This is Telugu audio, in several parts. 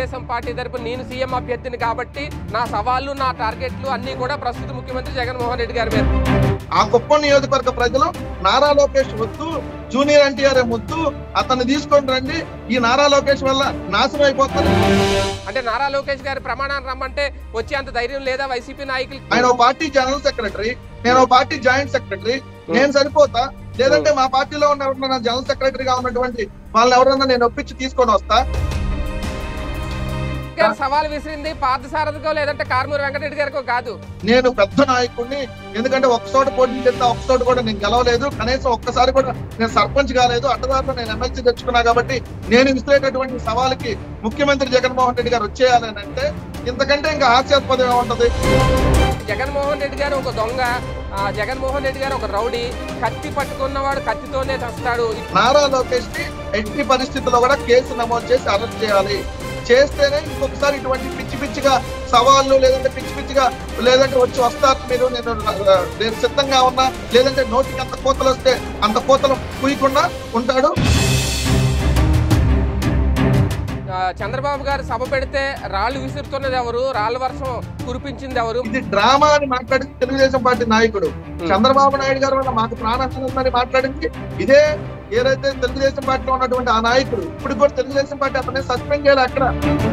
తెలుగుదేశం పార్టీ తరపు నేను సీఎం అభ్యర్థిని కాబట్టి నా సవాళ్లు నా టార్గెట్లు అన్నీ కూడా ప్రస్తుత ముఖ్యమంత్రి జగన్మోహన్ రెడ్డి గారి మీద ఆ కుప్పం నియోజకవర్గ ప్రజలు నారా లోకేష్ వద్దు జూనియర్ ఎన్టీఆర్ ముద్దు అతన్ని తీసుకొని రండి ఈ నారా లోకేష్ వల్ల నాశనం అయిపోతారు అంటే నారా లోకేష్ గారి ప్రమాణాన్ని రమ్మంటే వచ్చే అంత ధైర్యం లేదా వైసీపీ నాయకులు ఆయన ఓ పార్టీ జనరల్ సెక్రటరీ నేను ఓ పార్టీ జాయింట్ సెక్రటరీ నేను సరిపోతా లేదంటే మా పార్టీలో ఉన్న ఎవరన్నా జనరల్ సెక్రటరీగా ఉన్నటువంటి వాళ్ళని ఎవరన్నా నేను ఒప్పించి తీసుకొని వస్తా గారు సవాల్ విసిరింది పార్థసారథికో లేదంటే కార్మూరి వెంకటరెడ్డి గారికో కాదు నేను పెద్ద నాయకుడిని ఎందుకంటే ఒక్క చోట పోటీ చేస్తా ఒక్క చోట కూడా నేను గెలవలేదు కనీసం ఒక్కసారి కూడా నేను సర్పంచ్ కాలేదు అడ్డదారిలో నేను ఎమ్మెల్సీ తెచ్చుకున్నా కాబట్టి నేను విసిరేటటువంటి సవాలుకి ముఖ్యమంత్రి జగన్మోహన్ రెడ్డి గారు వచ్చేయాలని అంటే ఇంతకంటే ఇంకా హాస్యాస్పదం ఏముంటది జగన్మోహన్ రెడ్డి గారు ఒక దొంగ ఆ, జగన్మోహన్ రెడ్డి గారు ఒక రౌడీ కత్తి పట్టుకున్నవాడు కత్తితోనే చస్తాడు నారా లోకేష్ ని ఎట్టి పరిస్థితుల్లో కూడా కేసు నమోదు చేసి అరెస్ట్ చేయాలి చేస్తేనే ఇంకొకసారి ఇటువంటి పిచ్చి పిచ్చిగా సవాళ్ళు లేదంటే పిచ్చి పిచ్చిగా లేదంటే వచ్చి వస్తారు మీరు నేను ఆ, నేను సిద్ధంగా ఉన్నా లేదంటే నోటికి అంత కోతలు వస్తే అంత కోతలు కుయకుండా ఉంటాడు ఆ, చంద్రబాబు గారు సభ పెడితే రాళ్ళు విసురుతున్నది ఎవరు రాళ్ళ వర్షం కురిపించింది ఎవరు ఇది డ్రామా అని మాట్లాడింది తెలుగుదేశం పార్టీ నాయకుడు చంద్రబాబు నాయుడు గారు వల్ల మాకు ప్రాణహాని ఉందని మాట్లాడింది ఇదే ఏదైతే తెలుగుదేశం పార్టీలో ఉన్నటువంటి ఆ నాయకుడు ఇప్పుడు కూడా తెలుగుదేశం పార్టీ అతనే సస్పెండ్ చేయాలి అక్కడ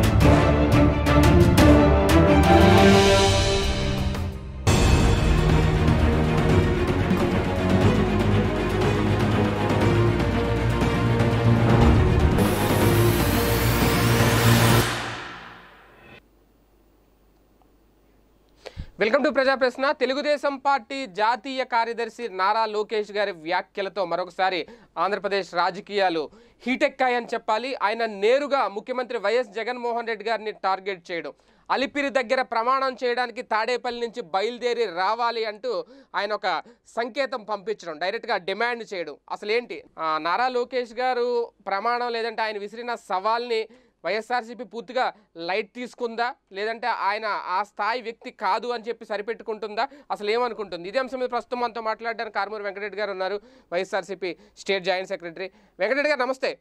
వెల్కమ్ టు ప్రజా ప్రశ్న తెలుగుదేశం పార్టీ జాతీయ కార్యదర్శి నారా లోకేష్ గారి వ్యాఖ్యలతో మరొకసారి ఆంధ్రప్రదేశ్ రాజకీయాలు హీటెక్కాయని చెప్పాలి ఆయన నేరుగా ముఖ్యమంత్రి వైఎస్ జగన్మోహన్ రెడ్డి గారిని టార్గెట్ చేయడం అలిపిరి దగ్గర ప్రమాణం చేయడానికి తాడేపల్లి నుంచి బయలుదేరి రావాలి అంటూ ఆయన ఒక సంకేతం పంపించడం డైరెక్ట్గా డిమాండ్ చేయడం అసలు ఏంటి ఆ, నారా లోకేష్ గారు ప్రమాణం లేదంటే ఆయన విసిరిన సవాల్ని వైఎస్ఆర్సీపీ పూర్తిగా లైట్ తీసుకుందా లేదంటే ఆయన ఆ స్థాయి వ్యక్తి కాదు అని చెప్పి సరిపెట్టుకుంటుందా అసలు ఏమనుకుంటుంది ఇదే అంశం మీద ప్రస్తుతం మనతో మాట్లాడడానికి కార్మూరి వెంకటరెడ్డి గారు ఉన్నారు YSRCP state joint secretary Venkata Reddy గారు నమస్తే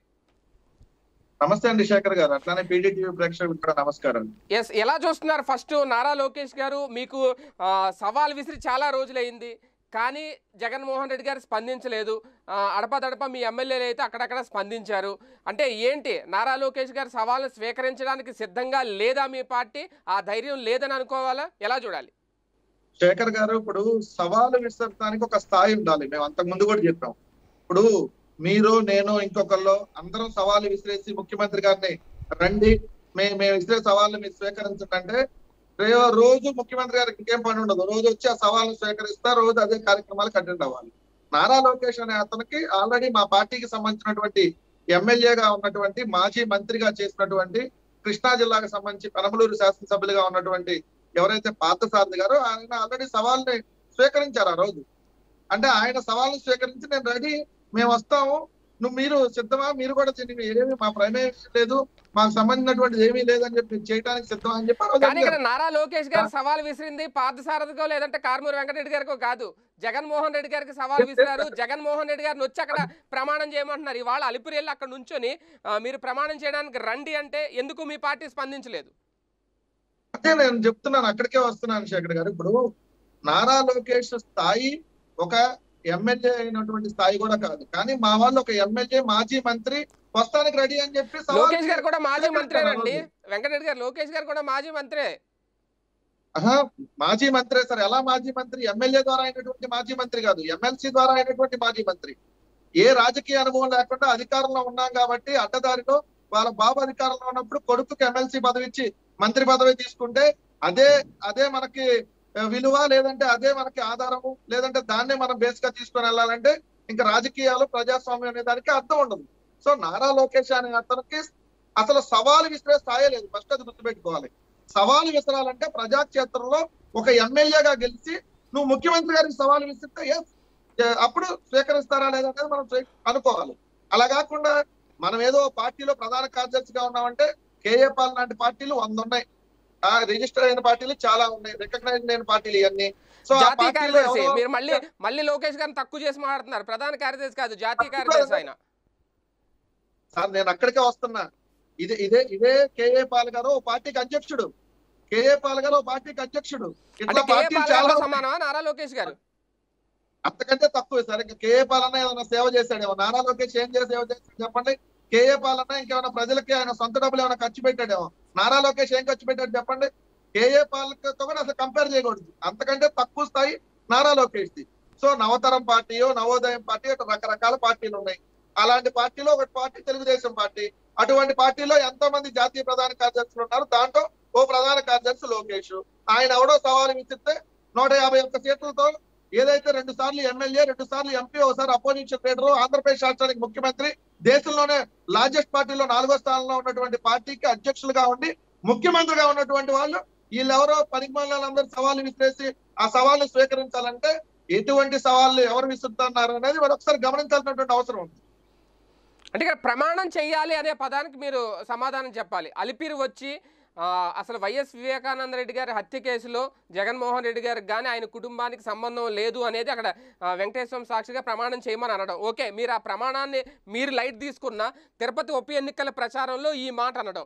నమస్తే అండి శేఖర్ గారు అట్లానే పీడీటీవీ ప్రేక్షకులకు కూడా నమస్కారం ఎస్ ఎలా చూస్తున్నారు ఫస్ట్ నారా లోకేష్ గారు మీకు ఆ, సవాల్ విసిరి చాలా రోజులైంది కానీ జగన్మోహన్ రెడ్డి గారు స్పందించలేదు ఆ, అడపదడప మీ ఎమ్మెల్యేలు అయితే అక్కడక్కడ స్పందించారు అంటే ఏంటి నారా లోకేష్ గారు సవాల్ను స్వీకరించడానికి సిద్ధంగా లేదా మీ పార్టీ ఆ ధైర్యం లేదని అనుకోవాలా ఎలా చూడాలి శేఖర్ గారు ఇప్పుడు సవాలు విసరడానికి ఒక స్థాయి ఉండాలి మేము అంతకు ముందు కూడా చెప్పాం ఇప్పుడు మీరు నేను ఇంకొకళ్ళు అందరం సవాలు విసిరేసి ముఖ్యమంత్రి గారిని రండి మేము మేము విసిరే సవాళ్ళు మీరు స్వీకరించండి అంటే రే- రోజు ముఖ్యమంత్రి గారికి ఇంకేం పని ఉండదు రోజు వచ్చి ఆ సవాళ్ళను స్వీకరిస్తారు రోజు అదే కార్యక్రమాలకు అటెండ్ అవ్వాలి నారా లోకేష్ అనే అతనికి ఆల్రెడీ మా పార్టీకి సంబంధించినటువంటి ఎమ్మెల్యేగా ఉన్నటువంటి మాజీ మంత్రిగా చేసినటువంటి కృష్ణా జిల్లాకు సంబంధించి పెనమలూరు శాసనసభ్యులుగా ఉన్నటువంటి ఎవరైతే పార్థసారథి గారో ఆయన ఆల్రెడీ సవాల్ని స్వీకరించారు ఆ రోజు అంటే ఆయన సవాల్ని స్వీకరించి నేను రెడీ మేము వస్తాము నువ్వు మీరు సిద్ధమా మీరు కూడా తిని ఏమి మా ప్రమేయం లేదు మాకు సంబంధించినటువంటిది ఏమీ లేదని చెప్పి చేయడానికి సిద్ధమా అని చెప్పి ఆ రోజు కానీ ఇక్కడ అడిగారు. నారా లోకేష్ గారు సవాల్ విసిరింది పార్థసారథికో లేదంటే కార్మూరి వెంకటరెడ్డి గారికో కాదు జగన్మోహన్ రెడ్డి గారికి సవాల్ విసిరారు జగన్మోహన్ రెడ్డి గారిని వచ్చి అక్కడ ప్రమాణం చేయమంటున్నారు ఇవాళ అలిపిరి వెళ్ళి అక్కడ నుంచొని ఆ, మీరు ప్రమాణం చేయడానికి రండి అంటే ఎందుకు మీ పార్టీ స్పందించలేదు అదే నేను చెప్తున్నాను అక్కడికే వస్తున్నాను శేఖర్ గారు ఇప్పుడు నారా లోకేష్ స్థాయి ఒక ఎమ్మెల్యే అయినటువంటి స్థాయి కూడా కాదు కానీ మా వాళ్ళు ఒక ఎమ్మెల్యే మాజీ మంత్రి వస్తానికి రెడీ అని చెప్పి సవాల్ లోకేష్ గారు కూడా మాజీ స్వీకరించారు ఆ మంత్రేనండి రోజు. వెంకటరెడ్డి గారు లోకేష్ గారు కూడా మాజీ మంత్రే ఆహా, మాజీ మంత్రి సార్ ఎలా మాజీ మంత్రి ఎమ్మెల్యే ద్వారా అయినటువంటి మాజీ మంత్రి కాదు ఎమ్మెల్సీ ద్వారా అయినటువంటి మాజీ మంత్రి ఏ రాజకీయ అనుభవం లేకుండా అధికారంలో ఉన్నాం కాబట్టి అడ్డదారిలో వాళ్ళ బాబు అధికారంలో ఉన్నప్పుడు కొడుకుకి ఎమ్మెల్సీ పదవి ఇచ్చి మంత్రి పదవి తీసుకుంటే అదే అదే మనకి ఆ, విలువ లేదంటే అదే మనకి ఆధారము లేదంటే దాన్నే మనం బేస్ గా తీసుకొని వెళ్ళాలంటే ఇంకా రాజకీయాలు ప్రజాస్వామ్యం అనే దానికి అర్థం ఉండదు సో నారా లోకేష్ అనే అతనికి అసలు సవాలు విసిరే స్థాయి లేదు ఫస్ట్ అది గుర్తుపెట్టుకోవాలి సవాలు విసరాలంటే ప్రజాక్షేత్రంలో ఒక ఎమ్మెల్యేగా గెలిచి నువ్వు ముఖ్యమంత్రి గారికి సవాలు విసిరితే yes, ఏ- అప్పుడు స్వీకరిస్తారా లేదనేది మనం స్వీ- అనుకోవాలి అలా కాకుండా మనం ఏదో పార్టీలో ప్రధాన కార్యదర్శిగా ఉన్నామంటే కేఏ పాల్ లాంటి పార్టీలు వంద ఉన్నాయి ఆ రిజిస్టర్ అయిన పార్టీలు చాలా ఉన్నాయి రికగ్నైజ్ అయిన పార్టీలు ఇవన్నీ సో ఆ జాతీయ పార్టీలో కార్యదర్శి ఎవరో- మీరు మళ్ళీ మళ్ళీ లోకేష్ గారిని తక్కువ చేసి మాట్లాడుతున్నారు ప్రధాన కార్యదర్శి కాదు జాతీయ కార్యదర్శి ఆయన సార్ నేను అక్కడికే వస్తున్నా ఇదే ఇదే ఇదే కేఏ పాల్ గారు ఓ పార్టీకి అధ్యక్షుడు కేఏ పాల్ గారు ఓ పార్టీకి అధ్యక్షుడు అంటే ఇట్లా కేఏ పార్టీలు చాలా పాలనతో ఉన్నాయి. సమానమా నారా లోకేష్ గారు అంతకంటే తక్కువ సార్ ఇంకా కేఏ పాలన ఏమైనా సేవ చేశాడేమో నారా లోకేష్ ఏం చేసి సేవ చేశాడు చెప్పండి కేఏ పాలన ఇంకేమైనా ప్రజలకి ఆయన సొంత డబ్బులు ఏమైనా ఖర్చు పెట్టాడేమో నారా లోకేష్ ఏం ఖర్చు పెట్టాడు చెప్పండి కేఏ పాలనతో కూడా అసలు కంపేర్ చేయకూడదు అంతకంటే తక్కువ స్థాయి నారా లోకేష్ ది సో నవతరం పార్టీయో నవోదయం పార్టీ అట్లా రకరకాల పార్టీలు ఉన్నాయి అలాంటి పార్టీలో ఒక పార్టీ తెలుగుదేశం పార్టీ అటువంటి పార్టీలో ఎంతో మంది జాతీయ ప్రధాన కార్యదర్శులు ఉన్నారు దాంట్లో ఓ ప్రధాన కార్యదర్శి లోకేష్ ఆయన ఎవడో సవాలు విసిరితే నూట యాభై ఒక్క సీట్లతో ఏదైతే రెండు సార్లు ఎమ్మెల్యే రెండు సార్లు ఎంపీ ఒకసారి అపోజిషన్ లీడర్ ఆంధ్రప్రదేశ్ రాష్ట్రానికి ముఖ్యమంత్రి దేశంలోనే లార్జెస్ట్ పార్టీలో నాలుగో స్థానంలో ఉన్నటువంటి పార్టీకి అధ్యక్షులుగా ఉండి ముఖ్యమంత్రిగా ఉన్నటువంటి వాళ్ళు వీళ్ళెవరో పరిమాణాలందరూ సవాళ్ళు విసిరేసి ఆ సవాళ్ళు స్వీకరించాలంటే ఎటువంటి సవాళ్ళు ఎవరు విసురుతున్నారు అనేది మనం ఒకసారి గమనించాల్సినటువంటి అవసరం ఉంది అంటే ఇక్కడ ప్రమాణం చెయ్యాలి అనే పదానికి మీరు సమాధానం చెప్పాలి అలిపిరి వచ్చి ఆ, అసలు వైఎస్ వివేకానంద రెడ్డి గారి హత్య కేసులో జగన్మోహన్ రెడ్డి గారికి కానీ ఆయన కుటుంబానికి సంబంధం లేదు అనేది అక్కడ ఆ, వెంకటేశ్వరం సాక్షిగా ప్రమాణం చేయమని అనడం ఓకే మీరు ఆ ప్రమాణాన్ని మీరు లైట్ తీసుకున్న తిరుపతి ఉప ఎన్నికల ప్రచారంలో ఈ మాట అనడం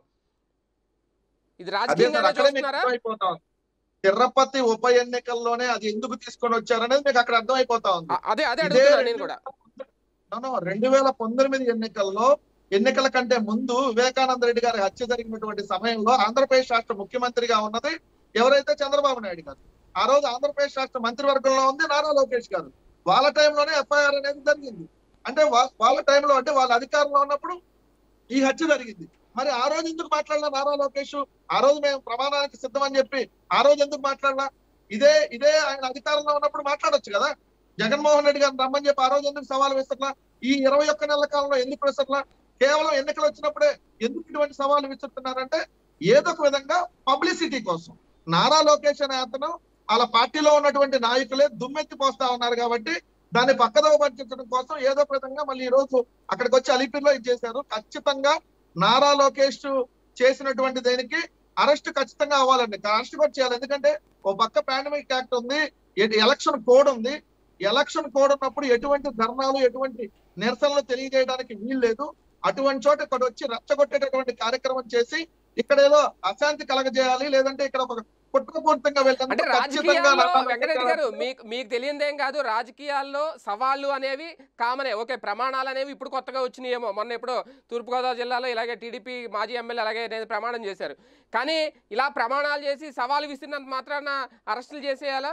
ఇది అదే రాజకీయంగా సార్ అక్కడే మీకు చూస్తున్నారా అర్థమైపోతా ఉంది తిరుపతి ఉప ఎన్నికల్లోనే అది ఎందుకు తీసుకొని వచ్చారనేది మీకు అక్కడ అర్థమైపోతా ఉంది ఆ, అదే అదే ఇదే అడుగుతున్నాను నేను కూడా రెండు వేల పంతొమ్మిది ఎన్నికల్లో ఎన్నికల కంటే ముందు వివేకానంద రెడ్డి గారి హత్య జరిగినటువంటి సమయంలో ఆంధ్రప్రదేశ్ రాష్ట్ర ముఖ్యమంత్రిగా ఉన్నది ఎవరైతే చంద్రబాబు నాయుడు గారు ఆ రోజు ఆంధ్రప్రదేశ్ రాష్ట్ర మంత్రివర్గంలో ఉంది నారా లోకేష్ గారు వాళ్ళ టైంలోనే ఎఫ్ఐఆర్ అనేది జరిగింది అంటే వా- వాళ్ళ టైంలో అంటే వాళ్ళ అధికారంలో ఉన్నప్పుడు ఈ హత్య జరిగింది మరి ఆ రోజు ఎందుకు మాట్లాడలా నారా లోకేష్ ఆ రోజు మేము ప్రమాణానికి సిద్ధమని చెప్పి ఆ రోజు ఎందుకు మాట్లాడలా ఇదే ఇదే ఆయన అధికారంలో ఉన్నప్పుడు మాట్లాడొచ్చు కదా జగన్మోహన్ రెడ్డి గారిని రమ్మని చెప్పి ఆ రోజు ఎందుకు సవాలు విసరలా ఈ ఇరవై ఒక్క నెలల కాలంలో ఎందుకు విసరలా కేవలం ఎన్నికలు వచ్చినప్పుడే ఎందుకు ఇటువంటి సవాలు విసురుతున్నారంటే ఏదో ఒక విధంగా పబ్లిసిటీ కోసం నారా లోకేష్ అనే అతను వాళ్ళ పార్టీలో ఉన్నటువంటి నాయకులే దుమ్మెత్తి పోస్తా ఉన్నారు కాబట్టి దాన్ని పక్కదోవ పట్టించడం కోసం ఏదో ఒక విధంగా మళ్ళీ ఈ రోజు అక్కడికి వచ్చి అలిపిరిలో ఇది చేశారు ఖచ్చితంగా నారా లోకేష్ చేసినటువంటి దేనికి అరెస్ట్ ఖచ్చితంగా అవ్వాలండి అరెస్ట్ కూడా చేయాలి ఎందుకంటే ఓ పక్క పాండమిక్ యాక్ట్ ఉంది ఎ- ఎలక్షన్ కోడ్ ఉంది ఎలక్షన్ కోడ్ ఉన్నప్పుడు ఎటువంటి ధర్నాలు ఎటువంటి నిరసనలు తెలియజేయడానికి వీలు లేదు అటువంటి చోట ఇక్కడ వచ్చి రచ్చగొట్టేటటువంటి కార్యక్రమం చేసి ఇక్కడ ఏదో అశాంతి కలగజేయాలి లేదంటే ఇక్కడ ఒక కుట్రపూరితంగా అంటే వెళ్ళడానికి ఖచ్చితంగా రాజకీయాల్లో నారా వెంకటరెడ్డి గారు లోకేష్ మీకు మీకు తెలియదేం కాదు రాజకీయాల్లో సవాళ్ళు అనేవి కామనే ఓకే ప్రమాణాలు అనేవి ఇప్పుడు కొత్తగా వచ్చినాయేమో మొన్న ఎప్పుడో తూర్పుగోదావరి జిల్లాలో ఇలాగే టీడీపీ మాజీ ఎమ్మెల్యే అలాగే నేను ప్రమాణం చేశారు కానీ ఇలా ప్రమాణాలు చేసి సవాలు విసిరినంత మాత్రాన అరెస్టులు చేసేయాలా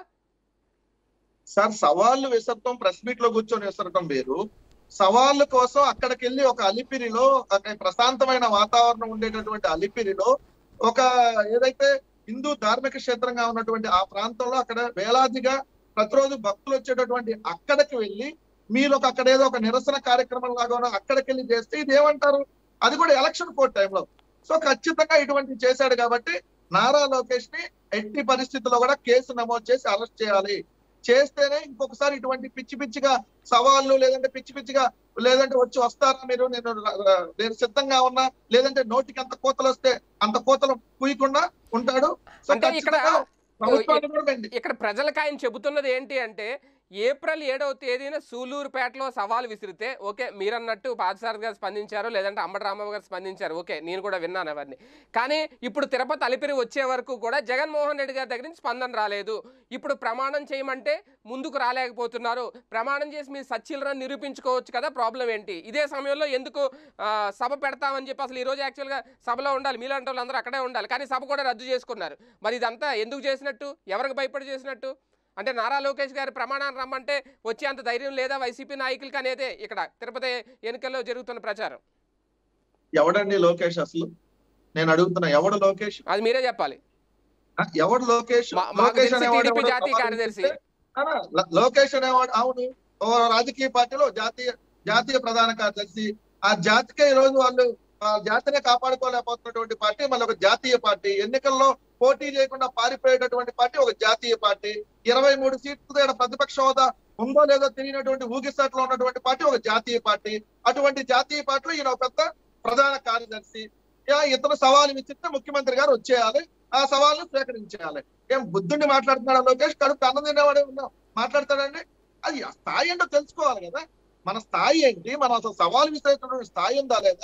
సార్ సవాళ్ళు విసరటం ప్రెస్ మీట్ లో కూర్చొని విసరటం వేరు సవాళ్ళ కోసం అక్కడికి వెళ్ళి ఒక అలిపిరిలో ఒక ప్రశాంతమైన వాతావరణం ఉండేటటువంటి అలిపిరిలో ఒక ఏదైతే హిందూ ధార్మిక క్షేత్రంగా ఉన్నటువంటి ఆ ప్రాంతంలో అక్కడ వేలాదిగా ప్రతిరోజు భక్తులు వచ్చేటటువంటి అక్కడికి వెళ్ళి మీరు ఒక అక్కడ ఏదో ఒక నిరసన కార్యక్రమం లాగా అక్కడికి వెళ్ళి చేస్తే ఇది ఏమంటారు అది కూడా ఎలక్షన్ కోడ్ టైంలో సో ఖచ్చితంగా ఇటువంటి చేశాడు కాబట్టి నారా లోకేష్ ని ఎట్టి పరిస్థితుల్లో కూడా కేసు నమోదు చేసి అరెస్ట్ చేయాలి చేస్తేనే ఇంకొకసారి ఇటువంటి పిచ్చి పిచ్చిగా సవాళ్ళు లేదంటే పిచ్చి పిచ్చిగా లేదంటే వచ్చి వస్తారా మీరు నేను ర- ర- నేను సిద్ధంగా ఉన్నా లేదంటే నోటికి ఎంత కోతలు వస్తే అంత కోతలు కుయకుండా ఉంటాడు సో అంటే ఇక్కడ ఖచ్చితంగా ప్రభుత్వాన్ని కూడా వెండి ఇక్కడ ప్రజలకు ఆయన చెబుతున్నది ఏంటి అంటే ఏప్రిల్ ఏడవ తేదీన సూలూరుపేటలో సవాల్ విసిరితే ఓకే మీరన్నట్టు పాదసారథి గారు స్పందించారు లేదంటే అంబటి రామబాబు గారు స్పందించారు ఓకే నేను కూడా విన్నాను అవన్నీ కానీ ఇప్పుడు తిరుపతి అలిపిరి వచ్చే వరకు కూడా జగన్మోహన్ రెడ్డి గారి దగ్గర నుంచి స్పందన రాలేదు ఇప్పుడు ప్రమాణం చేయమంటే ముందుకు రాలేకపోతున్నారు ప్రమాణం చేసి మీ సచ్చిలరని నిరూపించుకోవచ్చు కదా ప్రాబ్లం ఏంటి ఇదే సమయంలో ఎందుకు ఆ, సభ పెడతామని చెప్పి అసలు ఈ రోజు యాక్చువల్గా సభలో ఉండాలి మీలాంటి వాళ్ళందరూ అక్కడే ఉండాలి కానీ సభ కూడా రద్దు చేసుకున్నారు మరి ఇదంతా ఎందుకు చేసినట్టు ఎవరికి భయపడి చేసినట్టు అంటే నారా లోకేష్ గారి ప్రమాణాన్ని రమ్మంటే వచ్చే అంత ధైర్యం లేదా వైసీపీ నాయకులకి అనేదే ఇక్కడ తిరుపతి ఎన్నికల్లో జరుగుతున్న ప్రచారం ఎవడండి లోకేష్ అసలు నేను అడుగుతున్నా ఎవడు లోకేష్ అది మీరే చెప్పాలి ఆ, ఎవడు లోకేష్ మా- మాకు లోకేష్ తెలిసి అనేవాడు టీడీపీ ఎవడో జాతీయ సవాల్ కార్యదర్శి. విసిరితే, ఆ, లో- లోకేష్ అనేవాడు అవును ఓ రాజకీయ పార్టీలో జాతీయ జాతీయ ప్రధాన కార్యదర్శి ఆ జాతికే ఈ రోజు వాళ్ళు ఆ జాతినే కాపాడుకోలేకపోతున్నటువంటి పార్టీ మళ్ళీ ఒక జాతీయ పార్టీ ఎన్నికల్లో పోటీ చేయకుండా పారిపోయేటటువంటి పార్టీ ఒక జాతీయ పార్టీ ఇరవై మూడు సీట్లు ఈడ ప్రతిపక్ష హోదా ఉందో లేదో తెలియనటువంటి ఊగిసట్లో ఉన్నటువంటి పార్టీ ఒక జాతీయ పార్టీ అటువంటి జాతీయ పార్టీలో ఈయన ఒక పెద్ద ప్రధాన కార్యదర్శి యా, ఇతను సవాలు విచ్చిస్తే ముఖ్యమంత్రి గారు వచ్చేయాలి ఆ సవాల్ను స్వీకరించేయాలి ఏం బుద్ధుడిని మాట్లాడుతున్నాడు లోకేష్ కడుపు అన్నం తినేవాడే ఉన్నాం మాట్లాడతాడండి అది ఆ స్థాయి ఏంటో తెలుసుకోవాలి కదా మన స్థాయి ఏంటి మనం అసలు సవాల్ విసిరేటువంటి స్థాయి ఉందా లేదా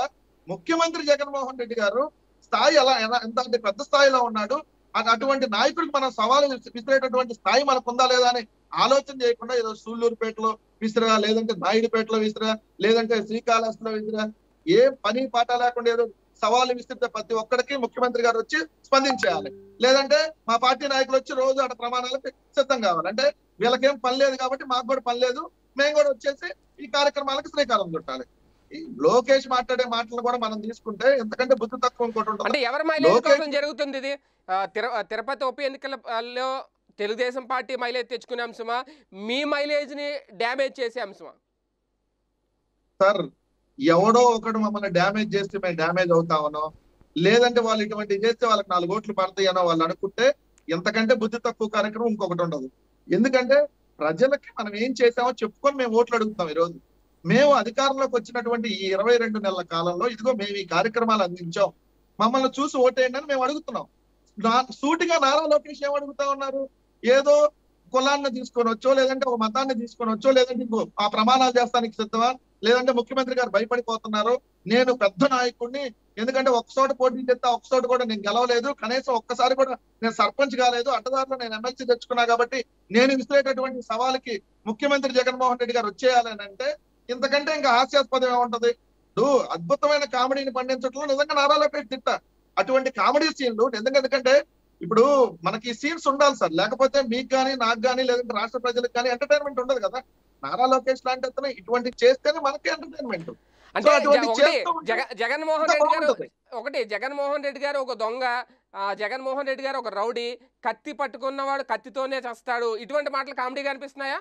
ముఖ్యమంత్రి జగన్మోహన్ రెడ్డి గారు స్థాయి ఎలా ఎలా ఎంత అంటే పెద్ద స్థాయిలో ఉన్నాడు అటు- అటువంటి నాయకుడికి మనం సవాలు విసి- విసిరేటటువంటి స్థాయి మనకు ఉందా లేదా అని ఆలోచన చేయకుండా ఏదో సూళ్ళూరుపేటలో విసిరా లేదంటే నాయుడుపేటలో విసిరా లేదంటే శ్రీకాళహస్తిలో విసిరా ఏ పని పాట లేకుండా ఏదో సవాలు విసిరితే ప్రతి ఒక్కడికి ముఖ్యమంత్రి గారు వచ్చి స్పందించేయాలి లేదంటే మా పార్టీ నాయకులు వచ్చి రోజు అటు ప్రమాణాలకు సిద్ధం కావాలి అంటే వీళ్ళకేం పని లేదు కాబట్టి మాకు కూడా పని లేదు మేము కూడా వచ్చేసి ఈ కార్యక్రమాలకు శ్రీకారం చుట్టాలి ఈ లోకేష్ మాట్లాడే మాటలు కూడా మనం తీసుకుంటే ఎంతకంటే బుద్ధి తక్కువ ఇంకోటి ఉంటుంది అంటే ఎవరి మైలేజ్ లోకేష్- కోసం జరుగుతుంది ఇది ఆ, తిరు ఆ, తిరుపతి ఉప ఎన్నికలలో తెలుగుదేశం పార్టీ మైలేజ్ తెచ్చుకునే అంశమా మీ మైలేజ్ ని డ్యామేజ్ చేసే అంశమా సార్ ఎవడో ఒకడు మమ్మల్ని డ్యామేజ్ చేస్తే మేము డ్యామేజ్ అవుతామనో లేదంటే వాళ్ళు ఇటువంటి చేస్తే వాళ్ళకి నాలుగు ఓట్లు పడతాయనో వాళ్ళు అనుకుంటే ఎంతకంటే బుద్ధి తక్కువ కార్యక్రమం ఇంకొకటి ఉండదు ఎందుకంటే ప్రజలకి మనం ఏం చేసామో చెప్పుకొని మేము ఓట్లు అడుగుతాం ఈ రోజు మేము అధికారంలోకి వచ్చినటువంటి ఈ ఇరవై రెండు నెలల కాలంలో ఇదిగో మేము ఈ కార్యక్రమాలు అందించాం మమ్మల్ని చూసి ఓటేయండి అని మేము అడుగుతున్నాం నా- సూటిగా నారా లోకేష్ ఏం అడుగుతా ఉన్నారు ఏదో కులాన్ని తీసుకొని వచ్చో లేదంటే ఒక మతాన్ని తీసుకొని వచ్చో లేదంటే ఇంకో ఆ ప్రమాణాలు చేస్తానికి సిద్ధమా లేదంటే ముఖ్యమంత్రి గారు భయపడిపోతున్నారు నేను పెద్ద నాయకుడిని ఎందుకంటే ఒక చోట పోటీ చేస్తే ఒక చోట కూడా నేను గెలవలేదు కనీసం ఒక్కసారి కూడా నేను సర్పంచ్ కాలేదు అడ్డదారిలో నేను ఎమ్మెల్సీ తెచ్చుకున్నా కాబట్టి నేను విసిరేటటువంటి సవాలుకి ముఖ్యమంత్రి జగన్మోహన్ రెడ్డి గారు వచ్చేయాలని అంటే ఇంతకంటే ఇంకా హాస్యాస్పదం ఏముంటది ఇప్పుడు అద్భుతమైన కామెడీని పండించడంలో నిజంగా నారా లోకేష్ తిట్ట అటువంటి కామెడీ సీన్లు నిజంగా ఎందుకంటే ఇప్పుడు మనకి సీన్స్ ఉండాలి సార్ లేకపోతే మీకు కానీ నాకు కానీ లేదంటే రాష్ట్ర ప్రజలకు కానీ ఎంటర్టైన్మెంట్ ఉండదు కదా నారా లోకేష్ లాంటి అతను ఇటువంటి చేస్తేనే మనకి ఎంటర్టైన్మెంట్ అంటే అటువంటి జ- ఒకటి చేస్తూ ఉంటే జగ జగన్మోహన్ ఇంకా రెడ్డి గారు బాగుంటది. ఒకటి జగన్మోహన్ రెడ్డి గారు ఒక దొంగ ఆ, జగన్మోహన్ రెడ్డి గారు ఒక రౌడీ కత్తి పట్టుకున్నవాడు కత్తితోనే చస్తాడు ఇటువంటి మాటలు కామెడీగా అనిపిస్తున్నాయా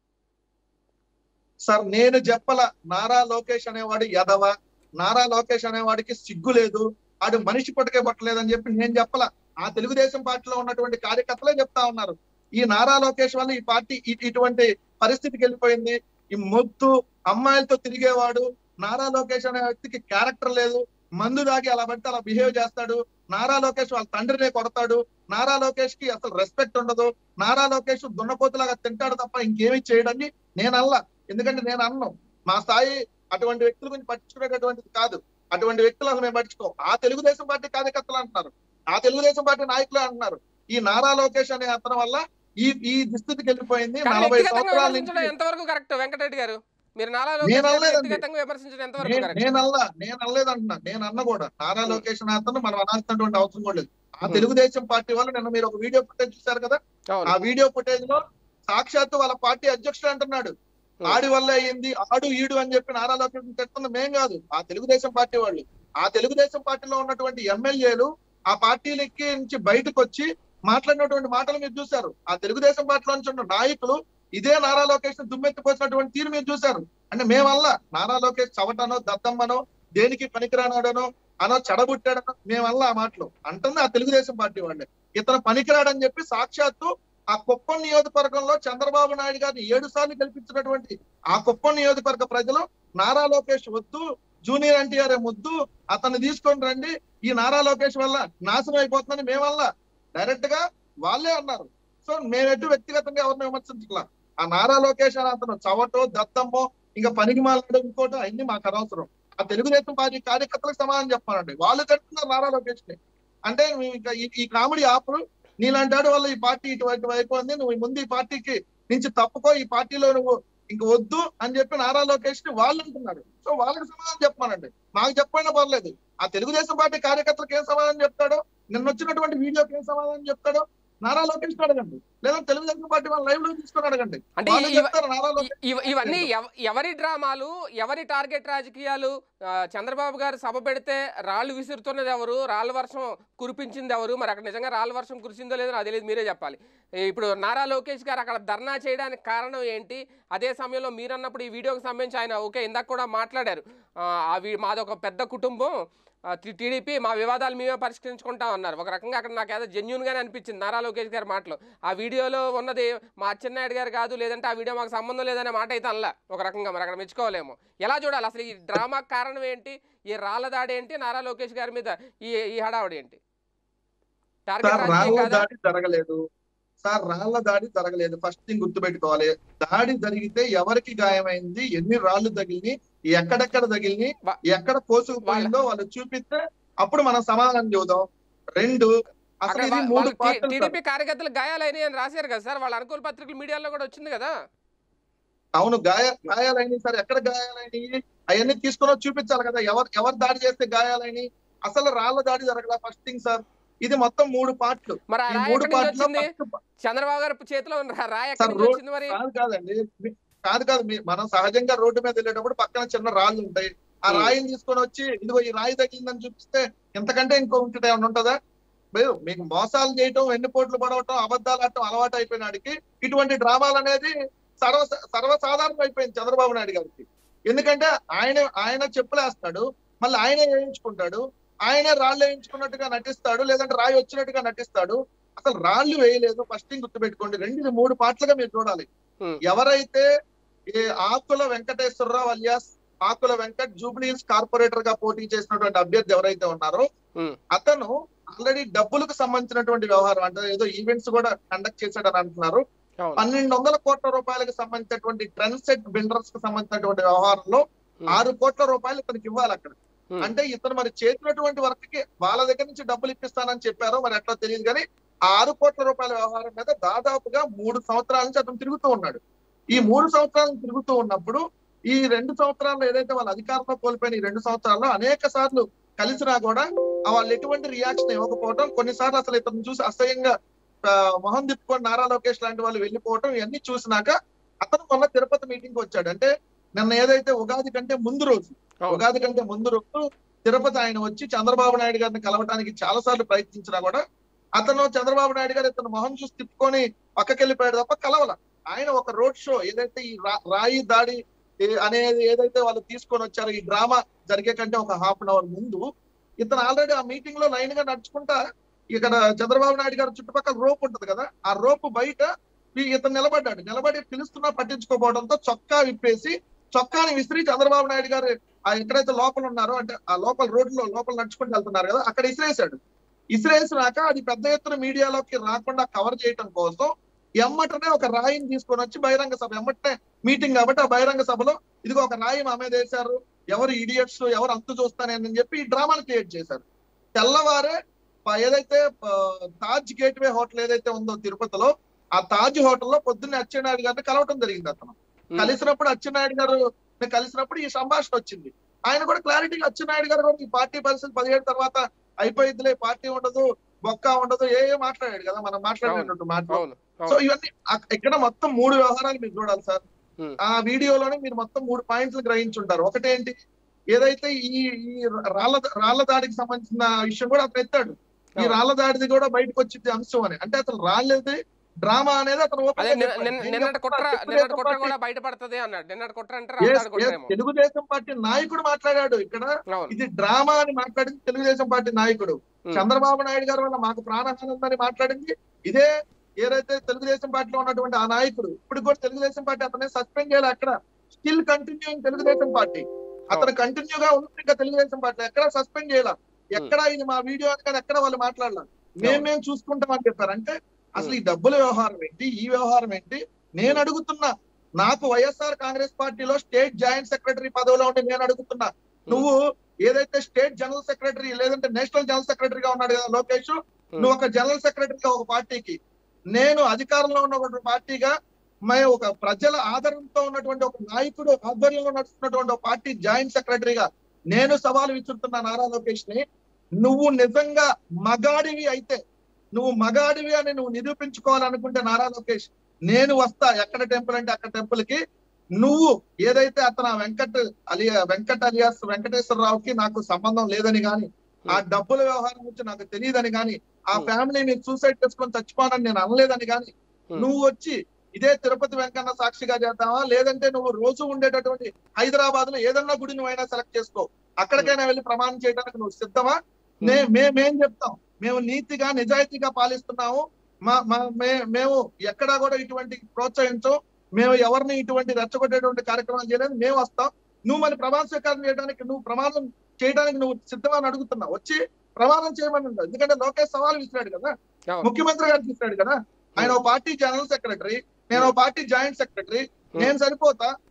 సార్ నేను చెప్పల నారా లోకేష్ అనేవాడు యదవ నారా లోకేష్ అనేవాడికి సిగ్గు లేదు ఆడు మనిషి పట్టుకే పట్టలేదని చెప్పి నేను చెప్పల ఆ తెలుగుదేశం పార్టీలో ఉన్నటువంటి కార్యకర్తలే చెప్తా ఉన్నారు ఈ నారా లోకేష్ వల్ల ఈ పార్టీ ఇ- ఇటువంటి పరిస్థితికి వెళ్ళిపోయింది ఈ మొత్తు అమ్మాయిలతో తిరిగేవాడు నారా లోకేష్ అనే వ్యక్తికి క్యారెక్టర్ లేదు మందు దాగి అలా పడితే అలా బిహేవ్ చేస్తాడు నారా లోకేష్ వాళ్ళ తండ్రినే కొడతాడు నారా లోకేష్ కి అసలు రెస్పెక్ట్ ఉండదు నారా లోకేష్ దున్నపోతులాగా తింటాడు తప్ప ఇంకేమీ చేయడని నేను అల్లా ఎందుకంటే నేను అన్నం మా స్థాయి అటువంటి వ్యక్తుల గురించి పట్టించుకునేటటువంటిది కాదు అటువంటి వ్యక్తులు అసలు మేము పట్టించుకోం ఆ తెలుగుదేశం పార్టీ కార్యకర్తలు అంటున్నారు ఆ తెలుగుదేశం పార్టీ నాయకులు అంటున్నారు ఈ నారా లోకేష్ అనే అతని వల్ల ఈ ఈ దుస్థితికి వెళ్ళిపోయింది కానీ నలభై వ్యక్తిగతంగా సంవత్సరాల విమర్శించడం నుంచి ఎంతవరకు కరెక్ట్ వెంకటరెడ్డి గారు మీరు నాలా నేను లోకేష్ గారిని అనలేదండి. వ్యక్తిగతంగా విమర్శించడం ఎంతవరకు నేను కరెక్ట్ నేను అల్లా నేను అనలేదు అంటున్నా నేను అన్న కూడా నారా లోకేష్ అనే అతను మనం అనాల్సినటువంటి అవసరం కూడా లేదు ఆ తెలుగుదేశం పార్టీ వాళ్ళు నిన్న మీరు ఒక వీడియో ఫుటేజ్ చూశారు కదా ఆ అవును వీడియో ఫుటేజ్ లో సాక్షాత్తు వాళ్ళ పార్టీ అధ్యక్షుడు అంటున్నాడు Hmm. ఆడి వల్ల అయ్యింది ఆడు ఈడు అని చెప్పి నారా లోకేష్ చెప్తున్న మేం కాదు ఆ తెలుగుదేశం పార్టీ వాళ్ళు ఆ తెలుగుదేశం పార్టీలో ఉన్నటువంటి ఎమ్మెల్యేలు ఆ పార్టీలకి నుంచి బయటకు వచ్చి మాట్లాడినటువంటి మాటలు మీరు చూశారు ఆ తెలుగుదేశం పార్టీలో నుంచి ఉన్న నాయకులు ఇదే నారా లోకేష్ దుమ్మెత్తిపోసినటువంటి తీరు మీరు చూశారు అంటే మేమల్లా నారా లోకేష్ చవటనో దత్తమ్మనో దేనికి పనికిరానాడనో అనో చెడబుట్టాడనో మేమల్లా ఆ మాటలు అంటుంది ఆ తెలుగుదేశం పార్టీ వాళ్ళే ఇతను పనికిరాడని చెప్పి సాక్షాత్తు ఆ కుప్పం నియోజకవర్గంలో చంద్రబాబు నాయుడు గారిని ఏడు సార్లు గెలిపించినటువంటి ఆ కుప్పం నియోజకవర్గ ప్రజలు నారా లోకేష్ వద్దు జూనియర్ ఎన్టీఆర్ ముద్దు అతన్ని తీసుకొని రండి ఈ నారా లోకేష్ వల్ల నాశనం అయిపోతుందని మేమల్ల డైరెక్ట్ గా వాళ్ళే అన్నారు సో మేము ఎటు వ్యక్తిగతంగా ఎవరిని విమర్శించట్లా ఆ నారా లోకేష్ అని అతను చవటో దత్తమ్మో ఇంకా పనికి మాలడం ఇంకోటో అన్ని మాకు అనవసరం ఆ తెలుగుదేశం పార్టీ కార్యకర్తలకు సమాధానం చెప్పాలండి వాళ్ళు చెప్తున్నారు నారా లోకేష్ ని అంటే మేము ఇంకా ఈ- ఈ కామెడీ ఆపరు నీలాంటి వాడి వల్ల ఈ పార్టీ ఇటువంటి వైపు ఉంది నువ్వు ముందు ఈ పార్టీకి నుంచి తప్పుకో ఈ పార్టీలో నువ్వు ఇంక వద్దు అని చెప్పి నారా లోకేష్ ని వాళ్ళు అంటున్నారు సో వాళ్ళకి సమాధానం చెప్పమానండి మాకు చెప్పైనా పర్లేదు ఆ తెలుగుదేశం పార్టీ కార్యకర్తలకు ఏం సమాధానం చెప్తాడో నిన్న వచ్చినటువంటి వీడియోకి ఏం సమాధానం చెప్తాడో నారా లోకేష్ ని అడగండి లేదా తెలుగుదేశం పార్టీ వాళ్ళ లైవ్ లో తీసుకొని అడగండి అంటే వాళ్ళు ఇవ- చెప్తారు నారా లోకేష్ ఇవ- ఇవన్నీ ఎవ- ఎవరి డ్రామాలు ఎవరి టార్గెట్ రాజకీయాలు ఆ, చంద్రబాబు గారు సభ పెడితే రాళ్ళు విసురుతున్నది ఎవరు రాళ్ళ వర్షం కురిపించింది ఎవరు మరి అక్కడ నిజంగా రాళ్ళ వర్షం కురిసిందో లేదో నాకు తెలియదు మీరే చెప్పాలి ఈ ఇప్పుడు నారా లోకేష్ గారు అక్కడ ధర్నా చేయడానికి కారణం ఏంటి అదే సమయంలో మీరు అన్నప్పుడు ఈ వీడియోకి సంబంధించి ఆయన ఓకే ఇందాక కూడా మాట్లాడారు ఆ, ఆ వీ- మాది ఒక పెద్ద కుటుంబం ఆ, టి- టీడీపీ మా వివాదాలు మేమే పరిష్కరించుకుంటాం అన్నారు ఒక రకంగా అక్కడ నాకు ఏదో జెన్యున్ గానే అనిపించింది నారా లోకేష్ గారి మాటలు ఆ వీడియోలో ఉన్నది మా అచ్చెన్నాయుడు గారు కాదు లేదంటే ఆ వీడియో మాకు సంబంధం లేదనే మాట అయితే అనలా ఒక రకంగా మరి అక్కడ మెచ్చుకోలేము ఎలా చూడాలి అసలు ఈ డ్రామా కారణం ఏంటి ఈ రాళ్ళ దాడి ఏంటి నారా లోకేష్ గారి మీద ఈ ఈ హడావుడి ఏంటి టార్గెట్ సార్ రాజకీయం రాళ్ళ కాదా దాడి జరగలేదు సార్ రాళ్ళ దాడి జరగలేదు ఫస్ట్ థింగ్ గుర్తుపెట్టుకోవాలి దాడి జరిగితే ఎవరికి గాయమైంది ఎన్ని రాళ్ళు తగిలి ఎక్కడెక్కడ తగిలిని వా- ఎక్కడ కోసుకుపోయిందో వాళ్ళు చూపిస్తే అప్పుడు మనం సమాధానం చూద్దాం రెండు అసలు అక్కడ ఇది వా- మూడు వాళ్ళు టీ- పార్టీలు సార్. టీడీపీ కార్యకర్తలు గాయాలైనవి అని రాశారు కదా సార్ వాళ్ళ అనుకూల పత్రికలు మీడియాలో కూడా వచ్చింది కదా అవును గాయ గాయాలైనవి సార్ ఎక్కడ గాయాలైనవి అవన్నీ తీసుకొని వచ్చి చూపించాలి కదా ఎవరు ఎవరు దాడి చేస్తే గాయాలైనవి అసలు రాళ్ల దాడి జరగల ఫస్ట్ థింగ్ సార్ ఇది మొత్తం మూడు పార్ట్లు మరి ఆ ఈ రాయి మూడు ఎక్కడి నుంచి పార్ట్లో వచ్చింది ఫస్ట్ పా- చంద్రబాబు గారి చేతిలో ఉన్న రా- రాయి సార్, ఎక్కడి నుంచి రోడ్- వచ్చింది మరి కాదు కాదండి మీ- కాదు కాదు మీ- మనం సహజంగా రోడ్డు మీద వెళ్ళేటప్పుడు పక్కన చిన్న రాళ్ళు ఉంటాయి ఆ Hmm. రాయిని తీసుకొని వచ్చి ఇదిగో ఈ రాయి తగిలిందని చూపిస్తే ఎంతకంటే ఇంకో ఉంటుంది ఏమైనా ఉంటుందా మీరు మీకు మోసాలు చేయటం వెన్నుపోట్లు పడవటం అబద్ధాలు ఆడటం అలవాటు అయిపోయినాడికి ఇటువంటి డ్రామాలు అనేది సర్వ సర్వసాధారణం అయిపోయింది చంద్రబాబు నాయుడు గారికి ఎందుకంటే ఆయన ఆయన చెప్పులేస్తాడు మళ్ళీ ఆయనే వేయించుకుంటాడు ఆయనే రాళ్ళు వేయించుకున్నట్టుగా నటిస్తాడు లేదంటే రాయి వచ్చినట్టుగా నటిస్తాడు అసలు రాళ్ళు వేయలేదు ఫస్ట్ థింగ్ గుర్తుపెట్టుకోండి రెండు ఇది మూడు పాటలుగా మీరు చూడాలి Hmm. ఎవరైతే ఈ ఆకుల వెంకటేశ్వరరావు అలియాస్ ఆకుల వెంకట్ జూబ్లీస్ కార్పొరేటర్ గా పోటీ చేసినటువంటి అభ్యర్థి ఎవరైతే ఉన్నారో Hmm. అతను ఆల్రెడీ డబ్బులకు సంబంధించినటువంటి వ్యవహారం అంటే ఏదో ఈవెంట్స్ కూడా కండక్ట్ చేశాడని అంటున్నారు అవును పన్నెండు వందల కోట్ల రూపాయలకు సంబంధించినటువంటి ట్రెండ్ సెట్ బిల్డర్స్ కు సంబంధించినటువంటి వ్యవహారంలో Hmm. ఆరు కోట్ల రూపాయలు ఇతనికి ఇవ్వాలి అక్కడ Hmm. అంటే ఇతను మరి చేసినటువంటి వర్క్ కి వాళ్ళ దగ్గర నుంచి డబ్బులు ఇప్పిస్తానని చెప్పారో మరి ఎట్లా తెలియదు కానీ ఆ ఆరు కోట్ల రూపాయల వ్యవహారం మీద దాదాపుగా మూడు సంవత్సరాల నుంచి అతను తిరుగుతూ ఉన్నాడు ఈ మూడు సంవత్సరాలు తిరుగుతూ ఉన్నప్పుడు ఈ రెండు సంవత్సరాల్లో ఏదైతే వాళ్ళ అధికారంలో కోల్పోయిన ఈ రెండు సంవత్సరాల్లో అనేక సార్లు కలిసినా కూడా ఆ వాళ్ళు ఎటువంటి రియాక్షన్ ఇవ్వకపోవడం కొన్నిసార్లు అసలు ఇతను చూసి అసహ్యంగా ఆ, మొహం తిప్పుకొని నారా లోకేష్ లాంటి వాళ్ళు వెళ్ళిపోవటం ఇవన్నీ చూసినాక అతను మొన్న తిరుపతి మీటింగ్ కి వచ్చాడు అంటే నిన్న ఏదైతే ఉగాది కంటే ముందు రోజు అవును. ఉగాది కంటే ముందు రోజు తిరుపతి ఆయన వచ్చి చంద్రబాబు నాయుడు గారిని కలవడానికి చాలా సార్లు ప్రయత్నించినా కూడా అతను చంద్రబాబు నాయుడు గారు ఇతను మొహం చూసి తిప్పుకొని పక్కకి వెళ్ళిపోయాడు తప్ప కలవల ఆయన ఒక రోడ్ షో ఏదైతే ఈ రా- రాయి దాడి ఏ- అనేది ఏదైతే వాళ్ళు తీసుకొని వచ్చారో ఈ డ్రామా జరిగే కంటే ఒక హాఫ్ అన్ అవర్ ముందు ఇతను ఆల్రెడీ ఆ మీటింగ్ లో లైన్ గా నడుచుకుంటా ఇక్కడ చంద్రబాబు నాయుడు గారు చుట్టుపక్కల రోప్ ఉంటది కదా ఆ రోప్ బయట ఈ- ఇతను నిలబడ్డాడు నిలబడి పిలుస్తున్నా పట్టించుకోపోవడంతో చొక్కా విప్పేసి చొక్కాని విసిరి చంద్రబాబు నాయుడు గారు ఆ ఎక్కడైతే లోపల ఉన్నారో అంటే ఆ లోపల రోడ్లో లోపల నడుచుకుంటూ వెళ్తున్నారు కదా అక్కడ ఇసిరేశాడు ఇసిరేసినాక అది పెద్ద ఎత్తున మీడియాలోకి రాకుండా కవర్ చేయటం కోసం ఎమ్మటనే ఒక రాయిని తీసుకొని వచ్చి బహిరంగ సభ ఎమ్మటనే మీటింగ్ కాబట్టి ఆ బహిరంగ సభలో ఇదిగో ఒక రాయి మా మీద వేశారు ఎవరు ఇడియట్స్ ఎవరు అంతు చూస్తానని చెప్పి ఈ డ్రామాను క్రియేట్ చేశారు తెల్లవారే ప- ఏదైతే ఆ, తాజ్ గేట్ వే హోటల్ ఏదైతే ఉందో తిరుపతిలో ఆ తాజ్ హోటల్లో పొద్దున్నే అచ్చెన్నాయుడు గారిని కలవటం జరిగింది అతను ఉమ్. కలిసినప్పుడు అచ్చెన్నాయుడు గారు కలిసినప్పుడు ఈ సంభాషణ వచ్చింది ఆయన కూడా క్లారిటీగా అచ్చెన్నాయుడు గారు కూడా ఈ పార్టీ పరిస్థితి పదిహేడు తర్వాత అయిపోయిందిలే పార్టీ ఉండదు బొక్క ఉండదు ఏ ఏ మాట్లాడాడు కదా మనం మాట్లాడినట్టు మాట్లాడు అవును సో అవును ఇవన్నీ అక్- ఇక్కడ మొత్తం మూడు వ్యవహారాలు మీరు చూడాలి సార్ Hmm. ఆ వీడియోలోనే మీరు మొత్తం మూడు పాయింట్లు గ్రహించుంటారు ఒకటేంటి ఏదైతే ఈ ఈ రాళ్ల రాళ్ల దాడికి సంబంధించిన విషయం కూడా అతను ఎత్తాడు ఈ అవును. రాళ్ల దాడిది కూడా బయటకు వచ్చింది అంశం అని అంటే అతను రాళ్ళది డ్రామా అనేది అతను open అదే గా నిన్న- చెప్పాడు. నిన్న- నేను నిన్నటి కుట్ర చెప్తున్నా, నిన్నటి తెలుగుదేశం కుట్ర పార్టీ- కూడా బయటపడుతుంది అన్నాడు నిన్నటి కుట్ర అంటే Yes, రాజధాని yes, కుట్రేమో తెలుగుదేశం పార్టీ నాయకుడు మాట్లాడాడు ఇక్కడ అవును ఇది డ్రామా అని మాట్లాడింది తెలుగుదేశం పార్టీ నాయకుడు Hmm. చంద్రబాబు నాయుడు గారు వల్ల మాకు ప్రాణహాని ఉందని మాట్లాడింది ఇదే ఏదైతే తెలుగుదేశం పార్టీలో ఉన్నటువంటి ఆ నాయకుడు ఇప్పుడు కూడా తెలుగుదేశం పార్టీ అతనే సస్పెండ్ చేయాలి అక్కడ స్టిల్ కంటిన్యూయింగ్ తెలుగుదేశం పార్టీ అతను కంటిన్యూ గా ఉంది ఇంకా తెలుగుదేశం పార్టీ ఎక్కడ సస్పెండ్ చేయాల ఎక్కడ ఇది మా వీడియో అని కానీ ఎక్కడ వాళ్ళు మాట్లాడాల మేము మేము చూసుకుంటాం అని చెప్పారు అంటే అసలు ఈ డబ్బుల వ్యవహారం ఏంటి ఈ వ్యవహారం ఏంటి నేను అడుగుతున్నా నాకు వైఎస్ఆర్ కాంగ్రెస్ పార్టీలో స్టేట్ జాయింట్ సెక్రటరీ పదవిలో ఉండి నేను అడుగుతున్నా నువ్వు ఏదైతే స్టేట్ జనరల్ సెక్రటరీ లేదంటే నేషనల్ జనరల్ సెక్రటరీగా ఉన్నాడు కదా లోకేష్ నువ్వు ఒక జనరల్ సెక్రటరీగా ఒక పార్టీకి నేను అధికారంలో ఉన్న ఒక పార్టీగా మేము ఒక ప్రజల ఆదరణతో ఉన్నటువంటి ఒక నాయకుడు ఆధ్వర్యంలో నడుస్తున్నటువంటి ఒక పార్టీ జాయింట్ సెక్రటరీగా నేను సవాలు విసురుతున్న నారా లోకేష్ ని నువ్వు నిజంగా మగాడివి అయితే నువ్వు మగాడివి అని నువ్వు నిరూపించుకోవాలనుకుంటే నారా లోకేష్ నేను వస్తా ఎక్కడ టెంపుల్ అంటే అక్కడ టెంపుల్ కి నువ్వు ఏదైతే అతను ఆ వెంకట్ అలియా వెంకట్ అలియాస్ వెంకటేశ్వరరావుకి నాకు సంబంధం లేదని గాని ఆ డబ్బుల వ్యవహారం గురించి నాకు తెలియదని గాని ఆ Hmm. ఫ్యామిలీ మీకు సూసైడ్ చేసుకొని చచ్చిపోనని నేను అనలేదని గాని Hmm. నువ్వు వచ్చి ఇదే తిరుపతి వెంకన్న సాక్షిగా చేద్దామా లేదంటే నువ్వు రోజు ఉండేటటువంటి హైదరాబాద్ లో ఏదన్నా గుడి నువ్వైనా సెలెక్ట్ చేసుకో అక్కడికైనా వెళ్ళి ప్రమాణం చేయడానికి నువ్వు సిద్ధమా నే మే- మేం చెప్తాం మేము నీతిగా నిజాయితీగా పాలిస్తున్నాము మా మా- మే- మేము ఎక్కడా కూడా ఇటువంటి ప్రోత్సహించం మేము ఎవరిని ఇటువంటి రెచ్చగొట్టేటువంటి కార్యక్రమాలు చేయలేదు మేము వస్తాం నువ్వు మరి ప్రమాణ స్వీకారం చేయడానికి నువ్వు ప్రమాణం చేయడానికి నువ్వు సిద్ధమని అడుగుతున్నావు వచ్చి ప్రమాణం చేయమని ఉండదు ఎందుకంటే లోకేష్ సవాల్ విసిరాడు కదా అవును. ముఖ్యమంత్రి గారికి ఇస్తాడు కదా ఆయన ఒక పార్టీ జనరల్ సెక్రటరీ నేను ఒక పార్టీ జాయింట్ సెక్రటరీ నేను సరిపోతా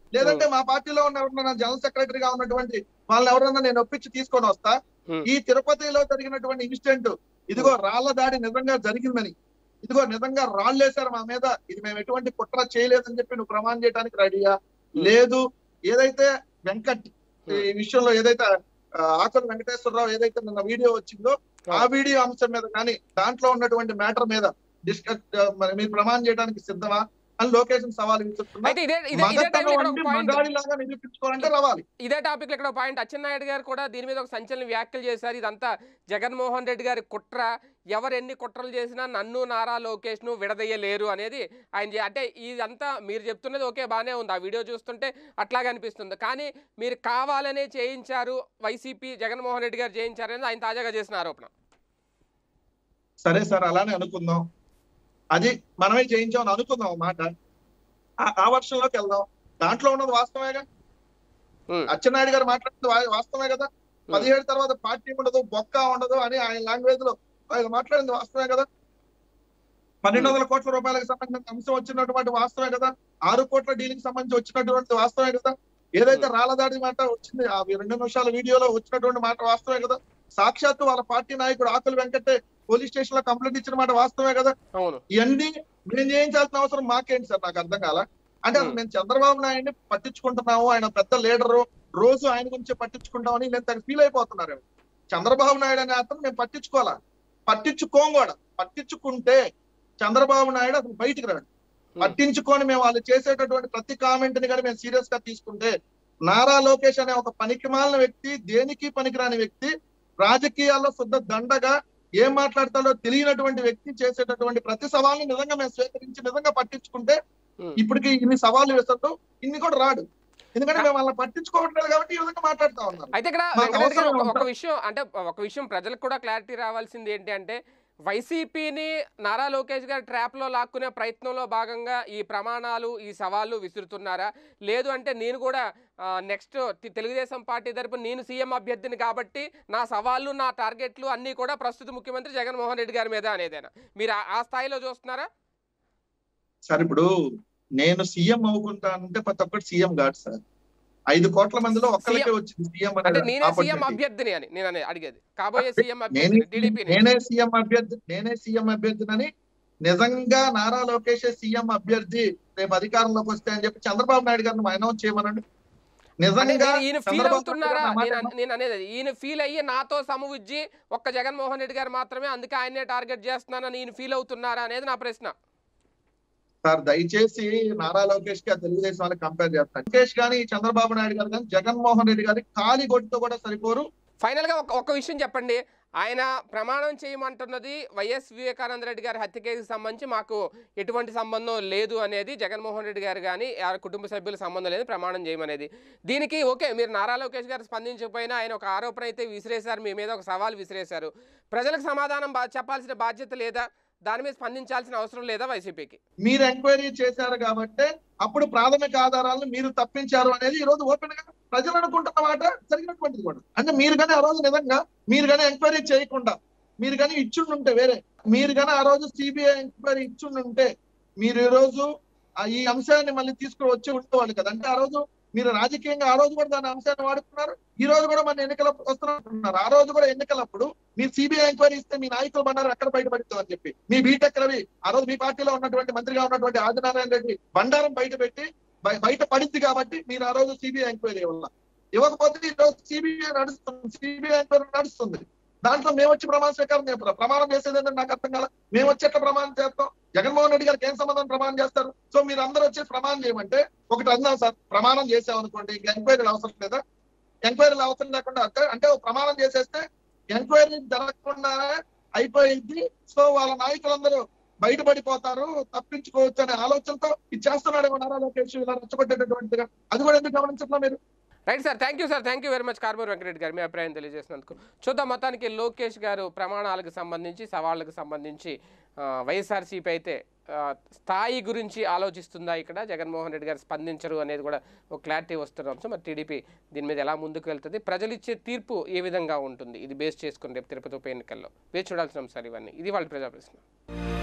లేదంటే మా పార్టీలో ఉన్న ఎవరన్నా జనరల్ సెక్రటరీగా ఉన్నటువంటి వాళ్ళని ఎవరన్నా నేను ఒప్పించి తీసుకొని వస్తా Hmm. ఈ తిరుపతిలో జరిగినటువంటి ఇన్సిడెంట్ ఇదిగో రాళ్ల దాడి నిజంగా జరిగిందని ఇదిగో నిజంగా రాళ్ళేశారు మా మీద ఇది మేము ఎటువంటి కుట్ర చేయలేదని చెప్పి నువ్వు ప్రమాణం చేయడానికి రెడీయా లేదు ఏదైతే వెంకట్ ఈ విషయంలో ఏదైతే ఆ, ఆకుల వెంకటేశ్వరరావు ఏదైతే నిన్న వీడియో వచ్చిందో ఆ వీడియో అంశం మీద కానీ దాంట్లో ఉన్నటువంటి మ్యాటర్ మీద డిస్కస్ మీరు ప్రమాణం చేయడానికి సిద్ధమా అని లొకేషన్ సవాల్ విసురుతున్నా అయితే ఇదే ఇదే ఇదే టైంలో ఇక్కడ ఒక పాయింట్ మగాడిలాగా నిరూపించుకోవాలంటే రావాలి ఇదే టాపిక్ ఇక్కడ పాయింట్ అచ్చెన్నాయుడు గారు కూడా దీని మీద ఒక సంచలన వ్యాఖ్యలు చేశారు ఇదంతా జగన్మోహన్ రెడ్డి గారి కుట్ర ఎవరు ఎన్ని కుట్రలు చేసినా నన్ను నారా లోకేష్ ను విడదయ్యలేరు అనేది ఆయన చే- అంటే ఇదంతా మీరు చెప్తున్నది ఓకే బాగానే ఉంది ఆ వీడియో చూస్తుంటే అట్లాగే అనిపిస్తుంది కానీ మీరు కావాలనే చేయించారు వైసీపీ జగన్మోహన్ రెడ్డి గారు చేయించారు అనేది ఆయన తాజాగా చేసిన ఆరోపణ సరే సార్ అలానే అనుకుందాం అది మనమే చేయించామని అనుకుందాం మాట ఆ వర్షంలోకి వెళ్దాం దాంట్లో ఉన్నది వాస్తవేగా ఉమ్, అచ్చెన్నాయుడు గారు మాట్లాడుతుంది వా- వాస్తవమే కదా పదిహేడు తర్వాత పార్టీ ఉండదు బొక్క ఉండదు అని ఆయన లాంగ్వేజ్ లో ఆయన మాట్లాడింది వాస్తవమే కదా పన్నెండు వందల కోట్ల రూపాయలకు సంబంధించిన అంశం వచ్చినటువంటి వాస్తవమే కదా ఆరు కోట్ల డీలింగ్ సంబంధించి వచ్చినటువంటి వాస్తవమే కదా ఏదైతే రాళ్ళదాడి మాట వచ్చింది ఆ రెండు నిమిషాల వీడియోలో వచ్చినటువంటి మాట వాస్తవమే కదా సాక్షాత్తు వాళ్ళ పార్టీ నాయకుడు ఆకుల వెంకటే పోలీస్ స్టేషన్ లో కంప్లైంట్ ఇచ్చిన మాట వాస్తవమే కదా అవును ఇవన్నీ మేము చేయించాల్సిన అవసరం మాకేంటి సార్ నాకు అర్థం కాల అంటే అసలు Hmm. మేము చంద్రబాబు నాయుడిని పట్టించుకుంటున్నాము ఆయన పెద్ద లీడరు రోజు ఆయన గురించి పట్టించుకుంటామని నేను తగ్గ ఫీల్ అయిపోతున్నారు చంద్రబాబు నాయుడు అనే అతను మేము పట్టించుకోవాలా పట్టించుకోం కూడా పట్టించుకుంటే చంద్రబాబు నాయుడు అసలు బయటికి రాడు పట్టించుకొని మేము వాళ్ళు చేసేటటువంటి ప్రతి కామెంట్ ని కానీ మేము సీరియస్ గా తీసుకుంటే నారా లోకేష్ అనే ఒక పనికిమాలిన వ్యక్తి దేనికి పనికిరాని వ్యక్తి రాజకీయాల్లో శుద్ధ దండగా ఏం మాట్లాడతాడో తెలియనటువంటి వ్యక్తి చేసేటటువంటి ప్రతి సవాల్ని నిజంగా మేము స్వీకరించి నిజంగా పట్టించుకుంటే ఉమ్. ఇప్పటికి ఇన్ని సవాళ్ళు వేస్తాడు ఇన్ని కూడా రాడు ఎందుకంటే మేము వాళ్ళని పట్టించుకోవట్లేదు కాబట్టి ఈ విధంగా మాట్లాడుతా ఉన్నారు అయితే ఇక్కడ మాకు వెంకటరెడ్డి గారు అవసరం ఒక- ఒక ఉందా? విషయం అంటే ఒక విషయం ప్రజలకు కూడా క్లారిటీ రావాల్సింది ఏంటి అంటే వైసీపీని నారా లోకేష్ గారి ట్రాప్లో లాక్కునే ప్రయత్నంలో భాగంగా ఈ ప్రమాణాలు ఈ సవాళ్ళు విసురుతున్నారా లేదు అంటే నేను కూడా నెక్స్ట్ తెలుగుదేశం పార్టీ తరపున నేను సీఎం అభ్యర్థిని కాబట్టి నా సవాళ్ళు నా టార్గెట్లు అన్నీ కూడా ప్రస్తుత ముఖ్యమంత్రి జగన్మోహన్ రెడ్డి గారి మీద అనేదేనా మీరు ఆ- ఆ స్థాయిలో చూస్తున్నారా సార్ ఇప్పుడు నేను సీఎం అవ్వకుంటా అంటే ప్రతి ఒక్కటి సీఎం కాదు సార్ ఐదు కోట్ల మందిలో ఒక్కరికే వచ్చింది సీఎం అంటే అనే నేనే సీఎం opportunity. అభ్యర్థిని అని నేను అనేది అడిగేది కాబోయే సీఎం నేనే అభ్యర్థిని టీడీపీ నేనే సీఎం అభ్యర్థి నేనే సీఎం అభ్యర్థినని నిజంగా నారా లోకేష్ సీఎం అభ్యర్థి రేపు అధికారంలోకి వస్తే అని చెప్పి చంద్రబాబు నాయుడు గారిని అనౌన్స్ చేయమనండి అంటే నిజంగా నేను ఈయన ఫీల్ చంద్రబాబు అవుతున్నారా నాయుడు గారు నా మాట నేను అన్- నేను అనేది అది. ఈయన ఫీల్ అయ్యి నాతో సముజ్జి ఒక్క జగన్మోహన్ రెడ్డి గారు మాత్రమే అందుకే ఆయనే టార్గెట్ చేస్తున్నానని ఈయన ఫీల్ అవుతున్నారా అనేది నా ప్రశ్న సార్ దయచేసి నారా లోకేష్ కి ఆ తెలుగుదేశం వాళ్ళకి కంపేర్ చేస్తారు లోకేష్ గాని చంద్రబాబు నాయుడు గారు కానీ జగన్మోహన్ రెడ్డి గారి ఖాళీ కొట్టుతో కూడా సరిపోరు ఫైనల్ గా ఒక ఒక విషయం చెప్పండి ఆయన ప్రమాణం చేయమంటున్నది వైఎస్ వివేకానంద రెడ్డి గారి హత్య కేసుకి సంబంధించి మాకు ఎటువంటి సంబంధం లేదు అనేది జగన్మోహన్ రెడ్డి గారు కానీ ఆ కుటుంబ సభ్యుల సంబంధం లేదు ప్రమాణం చేయమనేది దీనికి ఓకే మీరు నారా లోకేష్ గారు స్పందించకపోయినా ఆయన ఒక ఆరోపణ అయితే విసిరేశారు మీ మీద ఒక సవాల్ విసిరేశారు ప్రజలకు సమాధానం బా చెప్పాల్సిన బాధ్యత లేదా దాని మీద స్పందించాల్సిన అవసరం లేదా వైసీపీకి మీరు ఎంక్వైరీ చేశారు కాబట్టి అప్పుడు ప్రాథమిక ఆధారాలను మీరు తప్పించారు అనేది ఈ రోజు ఓపెన్ గా ప్రజలు అనుకుంటున్న మాట జరిగినటువంటిది కూడా అంటే మీరు కానీ ఆ రోజు నిజంగా మీరు కానీ ఎంక్వైరీ చేయకుండా మీరు కానీ ఇచ్చుండుంటే వేరే మీరు కానీ ఆ రోజు సిబిఐ ఎంక్వైరీ ఇచ్చుండుంటే మీరు ఈ రోజు ఆ ఈ అంశాన్ని మళ్ళీ తీసుకుని వచ్చి ఉండేవాళ్ళు కదా అంటే ఆ రోజు మీరు రాజకీయంగా ఆ రోజు కూడా దాని అంశాన్ని వాడుతున్నారు ఈ రోజు కూడా మన ఎన్నికల వస్తున్నారు ఆ రోజు కూడా ఎన్నికలప్పుడు మీరు సిబిఐ ఎంక్వైరీ ఇస్తే మీ నాయకులు బండారు ఎక్కడ బయటపడుతుంది అని చెప్పి మీ బీటెక్ రవి ఆ రోజు మీ పార్టీలో ఉన్నటువంటి మంత్రిగా ఉన్నటువంటి ఆదినారాయణ రెడ్డి బండారం బయట పెట్టి బయ- బయట పడింది కాబట్టి మీరు ఆ రోజు సిబిఐ ఎంక్వైరీ ఇవ్వాల ఇవ్వకపోతే ఈ రోజు సిబిఐ నడుస్తుంది సిబిఐ ఎంక్వైరీ నడుస్తుంది దాంట్లో మేము వచ్చి ప్రమాణ స్వీకారం చేస్తాం ప్రమాణం చేసేది ఏంటంటే నాకు అర్థం కాల మేము వచ్చి ఎట్లా ప్రమాణం చేస్తాం జగన్మోహన్ రెడ్డి గారికి ఏం సంబంధం ప్రమాణం చేస్తారు సో మీరు అందరూ వచ్చి ప్రమాణం చేయమంటే ఒకటి అందాం సార్ ప్రమాణం చేసాం అనుకోండి ఇంకా ఎంక్వైరీలు అవసరం లేదా ఎంక్వైరీలు అవసరం లేకుండా అంటే- అంటే ఒక ప్రమాణం చేసేస్తే ఎంక్వైరీ జరగకుండానే అయిపోయింది సో వాళ్ళ నాయకులందరూ బయటపడిపోతారు తప్పించుకోవచ్చు అనే ఆలోచనతో ఇది చేస్తున్నాడు నారా లోకేష్ ఇలా రెచ్చగొట్టేటటువంటిగా అది కూడా ఎందుకు గమనించట్లా మీరు right sir thank you sir thank you very much కార్బూర్ వెంకటరెడ్డి గారు మీ అభిప్రాయం తెలియజేసినందుకు చూద్దాం మొత్తానికి లోకేష్ గారు ప్రమాణాలకు సంబంధించి సవాళ్ళకు సంబంధించి ఆ, వైఎస్ఆర్సీపీ అయితే ఆ, స్థాయి గురించి ఆలోచిస్తుందా ఇక్కడ జగన్మోహన్ రెడ్డి గారు స్పందించరు అనేది కూడా ఒక క్లారిటీ వస్తున్న అంశం మరి టీడీపీ దీని మీద ఎలా ముందుకు వెళ్తుంది ప్రజలు ఇచ్చే తీర్పు ఏ విధంగా ఉంటుంది ఇది బేస్ చేసుకుని రేపు తిరుపతి ఉప ఎన్నికల్లో వేచి చూడాల్సిన అంశాలు ఇవన్నీ ఇది వాళ్ళ ప్రజా ప్రశ్న